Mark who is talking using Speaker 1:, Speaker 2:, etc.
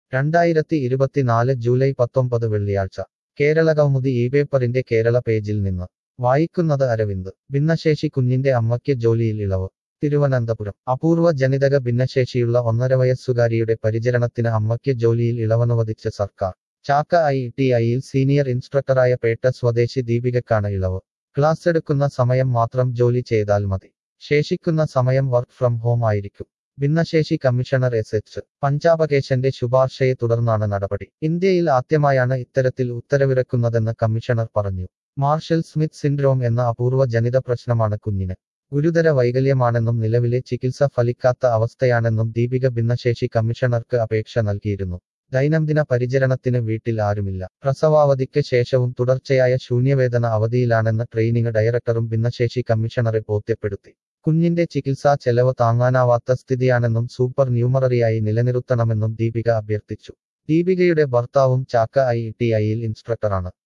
Speaker 1: രണ്ടായിരത്തി ഇരുപത്തിനാല് ജൂലൈ പത്തൊമ്പത് വെള്ളിയാഴ്ച കേരള കൗമുദി ഈ പേപ്പറിന്റെ കേരള പേജിൽ നിന്ന് വായിക്കുന്നത് അരവിന്ദ് ഭിന്നശേഷി കുഞ്ഞിന്റെ അമ്മയ്ക്ക് ജോലിയിൽ ഇളവ് തിരുവനന്തപുരം അപൂർവ ജനിതക ഭിന്നശേഷിയുള്ള ഒന്നര വയസ്സുകാരിയുടെ പരിചരണത്തിന് അമ്മയ്ക്ക് ജോലിയിൽ ഇളവനുവദിച്ച സർക്കാർ ചാക്ക ഐ ടി ഐയിൽ സീനിയർ ഇൻസ്ട്രക്ടറായ പേട്ട സ്വദേശി ദീപികക്കാണ് ഇളവ് ക്ലാസ് എടുക്കുന്ന സമയം മാത്രം ജോലി ചെയ്താൽ മതി ശേഷിക്കുന്ന സമയം വർക്ക് ഫ്രം ഹോം ആയിരിക്കും ഭിന്നശേഷി കമ്മീഷണർ എസ് എച്ച് പഞ്ചാബകേശന്റെ ശുപാർശയെ തുടർന്നാണ് നടപടി ഇന്ത്യയിൽ ആദ്യമായാണ് ഇത്തരത്തിൽ ഉത്തരവിറക്കുന്നതെന്ന് കമ്മീഷണർ പറഞ്ഞു മാർഷൽ സ്മിത്ത് സിൻഡ്രോം എന്ന അപൂർവ ജനിത പ്രശ്നമാണ് കുഞ്ഞിന് ഗുരുതര വൈകല്യമാണെന്നും നിലവിലെ ചികിത്സ ഫലിക്കാത്ത അവസ്ഥയാണെന്നും ദീപിക ഭിന്നശേഷി കമ്മീഷണർക്ക് അപേക്ഷ നൽകിയിരുന്നു ദൈനംദിന പരിചരണത്തിന് വീട്ടിൽ ആരുമില്ല പ്രസവാവധിക്ക് ശേഷവും തുടർച്ചയായ ശൂന്യവേദന അവധിയിലാണെന്ന് ട്രെയിനിങ് ഡയറക്ടറും ഭിന്നശേഷി കമ്മീഷണറെ ബോധ്യപ്പെടുത്തി കുഞ്ഞിന്റെ ചികിത്സാ ചെലവ് താങ്ങാനാവാത്ത സ്ഥിതിയാണെന്നും സൂപ്പർ ന്യൂമററിയായി നിലനിർത്തണമെന്നും ദീപിക അഭ്യർത്ഥിച്ചു ദീപികയുടെ ഭർത്താവും ചാക്ക ഐ ടി ഐയിൽ ഇൻസ്ട്രക്ടറാണ്